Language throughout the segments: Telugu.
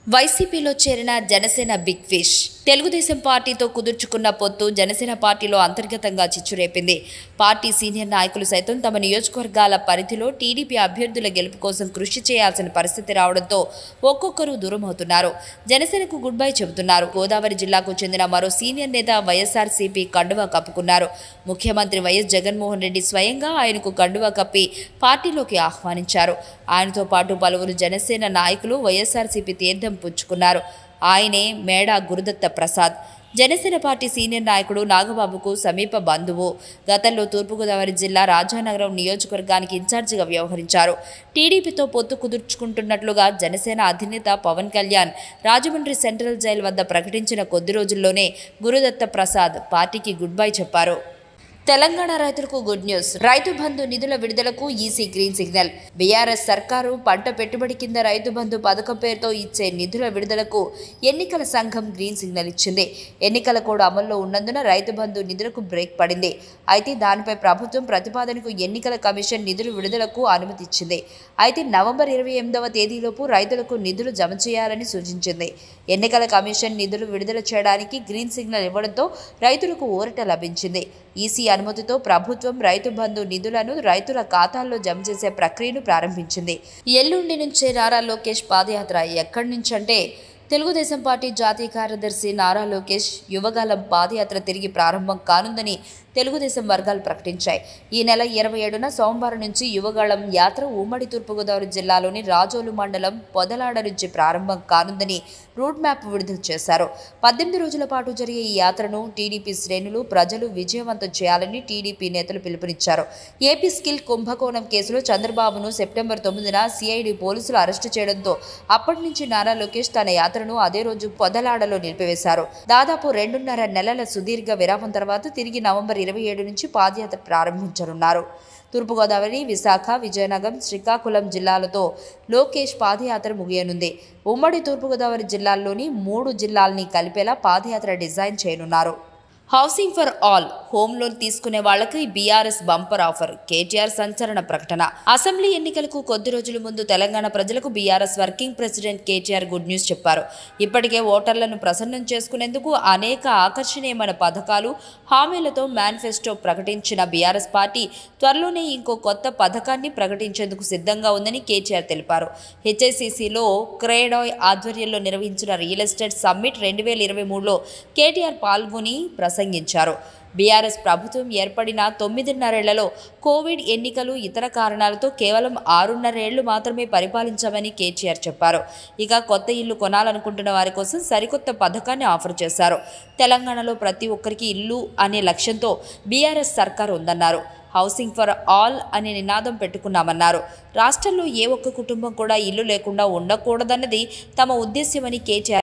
వైసీపీలో చేరిన జనసేన బిగ్ ఫిష్ తెలుగుదేశం పార్టీతో కుదుర్చుకున్న పొత్తు జనసేన పార్టీలో అంతర్గతంగా చిచ్చురేపింది పార్టీ సీనియర్ నాయకులు సైతం తమ నియోజకవర్గాల పరిధిలో టీడీపీ అభ్యర్థుల గెలుపు కోసం కృషి చేయాల్సిన పరిస్థితి రావడంతో ఒక్కొక్కరు దూరం అవుతున్నారు జనసేనకు గుడ్ బై చెబుతున్నారు గోదావరి జిల్లాకు చెందిన మరో సీనియర్ నేత వైఎస్ఆర్సీపీ కండువా కప్పుకున్నారు ముఖ్యమంత్రి వైఎస్ జగన్మోహన్ రెడ్డి స్వయంగా ఆయనకు కండువా కప్పి పార్టీలోకి ఆహ్వానించారు ఆయనతో పాటు పలువురు జనసేన నాయకులు వైఎస్ఆర్సీపీ తీర్థం పుచ్చుకున్నారు ఆయనే మేడా గురుదత్త ప్రసాద్ జనసేన పార్టీ సీనియర్ నాయకుడు నాగబాబుకు సమీప బంధువు గతంలో తూర్పుగోదావరి జిల్లా రాజానగరం నియోజకవర్గానికి ఇన్ఛార్జిగా వ్యవహరించారు టీడీపీతో పొత్తు కుదుర్చుకుంటున్నట్లుగా జనసేన అధినేత పవన్ కళ్యాణ్ రాజమండ్రి సెంట్రల్ జైలు వద్ద ప్రకటించిన కొద్ది రోజుల్లోనే గురుదత్త ప్రసాద్ పార్టీకి గుడ్ బై చెప్పారు తెలంగాణ రైతులకు గుడ్ న్యూస్ రైతు బంధు నిధుల విడుదలకు ఈసీ గ్రీన్ సిగ్నల్ బీఆర్ఎస్ సర్కారు పంట పెట్టుబడి కింద రైతు బంధు పథకం పేరుతో ఇచ్చే నిధుల విడుదలకు ఎన్నికల సంఘం గ్రీన్ సిగ్నల్ ఇచ్చింది ఎన్నికల కోడ్ అమల్లో ఉన్నందున రైతు బంధు నిధులకు బ్రేక్ పడింది అయితే దానిపై ప్రభుత్వం ప్రతిపాదనకు ఎన్నికల కమిషన్ నిధుల విడుదలకు అనుమతి ఇచ్చింది అయితే నవంబర్ ఇరవై ఎనిమిదవ తేదీలోపు రైతులకు నిధులు జమ చేయాలని సూచించింది ఎన్నికల కమిషన్ నిధులు విడుదల చేయడానికి గ్రీన్ సిగ్నల్ ఇవ్వడంతో రైతులకు ఊరట లభించింది ఈసీ అనుమతితో ప్రభుత్వం రైతు బంధు నిధులను రైతుల ఖాతాల్లో జమ చేసే ప్రక్రియను ప్రారంభించింది ఎల్లుండి నుంచే నారా లోకేష్ పాదయాత్ర ఎక్కడి నుంచి అంటే తెలుగుదేశం పార్టీ జాతీయ కార్యదర్శి నారా లోకేష్ యువగాలం పాదయాత్ర తిరిగి ప్రారంభం కానుందని తెలుగుదేశం వర్గాలు ప్రకటించాయి ఈ నెల ఇరవై ఏడున సోమవారం నుంచి యువగాళం యాత్ర ఉమ్మడి తూర్పుగోదావరి జిల్లాలోని రాజోలు మండలం పొదలాడ నుంచి ప్రారంభం కానుందని రూట్ మ్యాప్ విడుదల చేశారు పద్దెనిమిది రోజుల పాటు జరిగే ఈ యాత్రను టీడీపీ శ్రేణులు ప్రజలు విజయవంతం చేయాలని టీడీపీ నేతలు పిలుపునిచ్చారు ఏపీ స్కిల్ కుంభకోణం కేసులో చంద్రబాబును సెప్టెంబర్ తొమ్మిదిన సిఐడి పోలీసులు అరెస్టు చేయడంతో అప్పటి నుంచి నారా లోకేష్ తన యాత్రను అదే రోజు పొదలాడలో నిలిపివేశారు దాదాపు రెండున్నర నెలల సుదీర్ఘ విరామం తర్వాత తిరిగి నవంబర్ ఇరవై ఏడు నుంచి పాదయాత్ర ప్రారంభించనున్నారు తూర్పుగోదావరి విశాఖ విజయనగరం శ్రీకాకుళం జిల్లాలతో లోకేష్ పాదయాత్ర ముగియనుంది ఉమ్మడి తూర్పుగోదావరి జిల్లాల్లోని మూడు జిల్లాల్ని కలిపేలా పాదయాత్ర డిజైన్ చేయనున్నారు housing for all home loan తీసుకునే వాళ్ళకి బీఆర్ఎస్ బంపర్ ఆఫర్ కేటీఆర్ సంచలన ప్రకటన అసెంబ్లీ ఎన్నికలకు కొద్ది రోజుల ముందు తెలంగాణ ప్రజలకు BRS working president KTR good news చెప్పారు ఇప్పటికే ఓటర్లను ప్రసన్నం చేసుకునేందుకు అనేక ఆకర్షణీయమైన పథకాలు హామీలతో మేనిఫెస్టో ప్రకటించిన బీఆర్ఎస్ పార్టీ త్వరలోనే ఇంకో కొత్త పథకాన్ని ప్రకటించేందుకు సిద్ధంగా ఉందని కేటీఆర్ తెలిపారు హెచ్ఐసిసిలో క్రేడాయ్ ఆధ్వర్యంలో నిర్వహించిన రియల్ ఎస్టేట్ సమ్మిట్ రెండు వేల ఇరవై మూడులో కేటీఆర్ పాల్గొని ప్రసంగించారు బీఆర్ఎస్ ప్రభుత్వం ఏర్పడిన తొమ్మిదిన్నరేళ్లలో కోవిడ్ ఎన్నికలు ఇతర కారణాలతో కేవలం ఆరున్నరేళ్లు మాత్రమే పరిపాలించామని కేటీఆర్ చెప్పారు ఇక కొత్త ఇల్లు కొనాలనుకుంటున్న వారి కోసం సరికొత్త పథకాన్ని ఆఫర్ చేశారు తెలంగాణలో ప్రతి ఒక్కరికి ఇల్లు అనే లక్ష్యంతో బీఆర్ఎస్ సర్కార్ ఉందన్నారు హౌసింగ్ ఫర్ ఆల్ అనే నినాదం పెట్టుకున్నామన్నారు రాష్ట్రంలో ఏ ఒక్క కుటుంబం కూడా ఇల్లు లేకుండా ఉండకూడదన్నది తమ ఉద్దేశ్యమని కేటీఆర్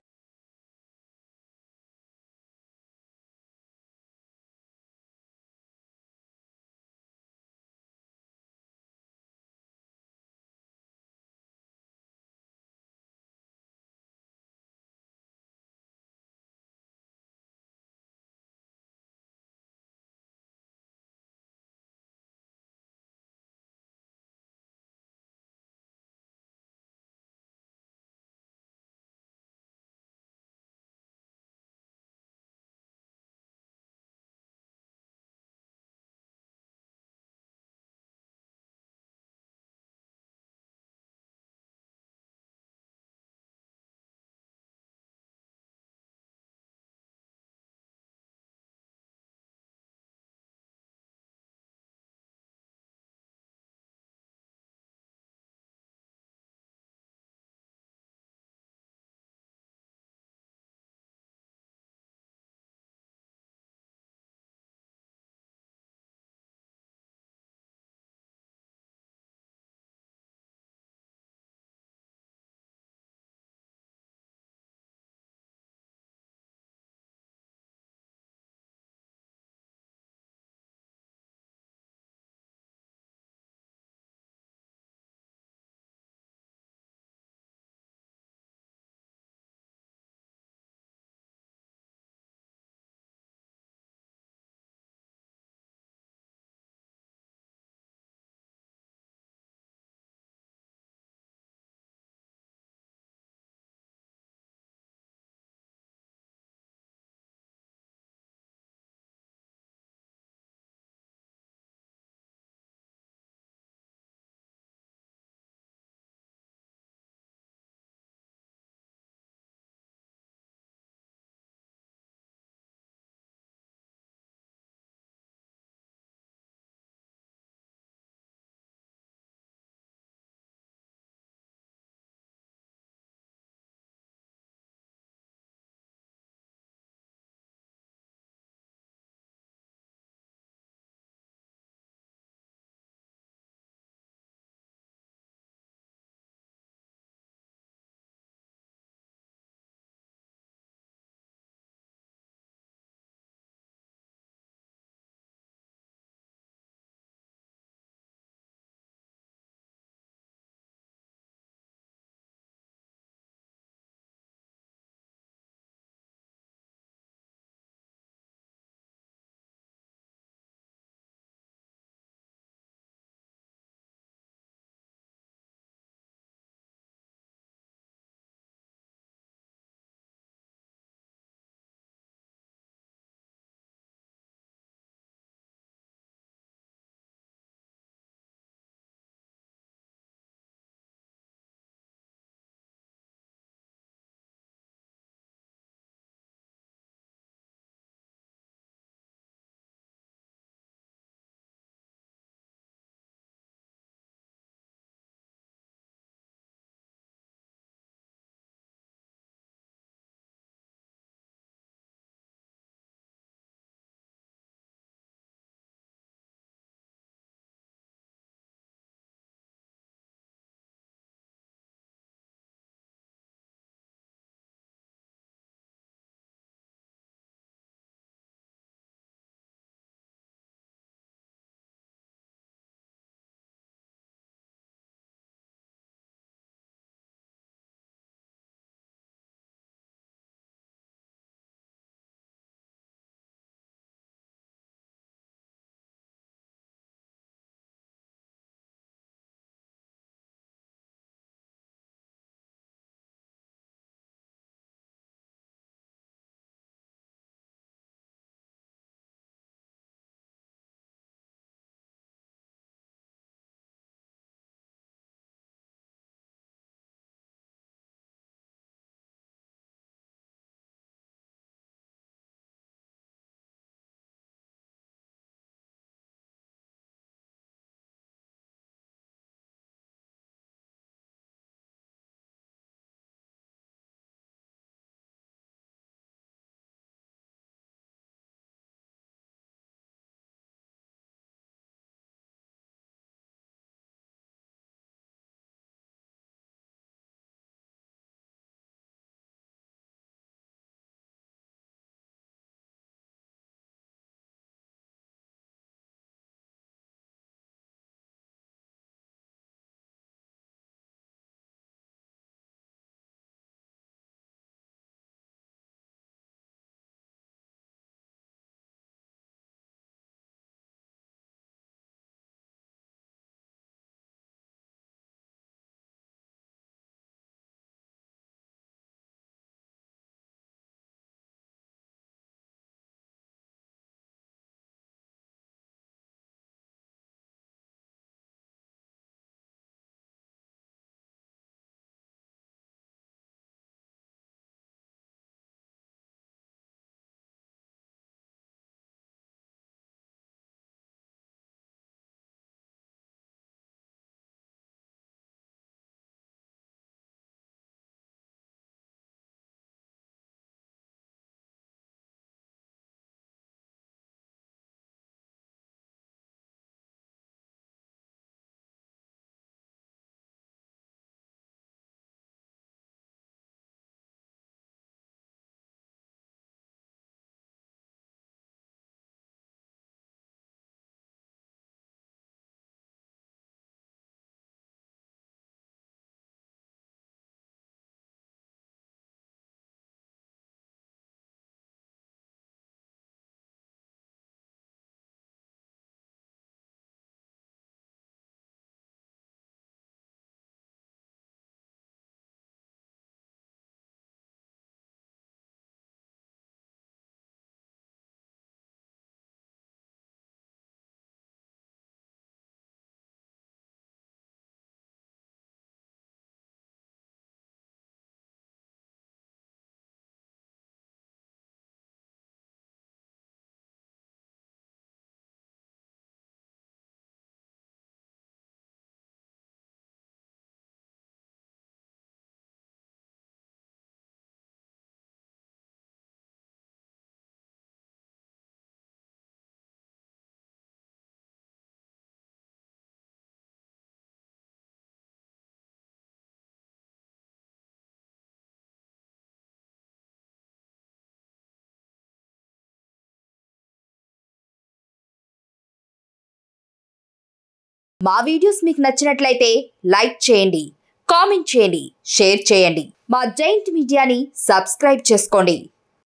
మా వీడియోస్ మీకు నచ్చినట్లయితే లైక్ చేయండి కామెంట్ చేయండి షేర్ చేయండి మా జైంట్ మీడియాని సబ్స్క్రైబ్ చేసుకోండి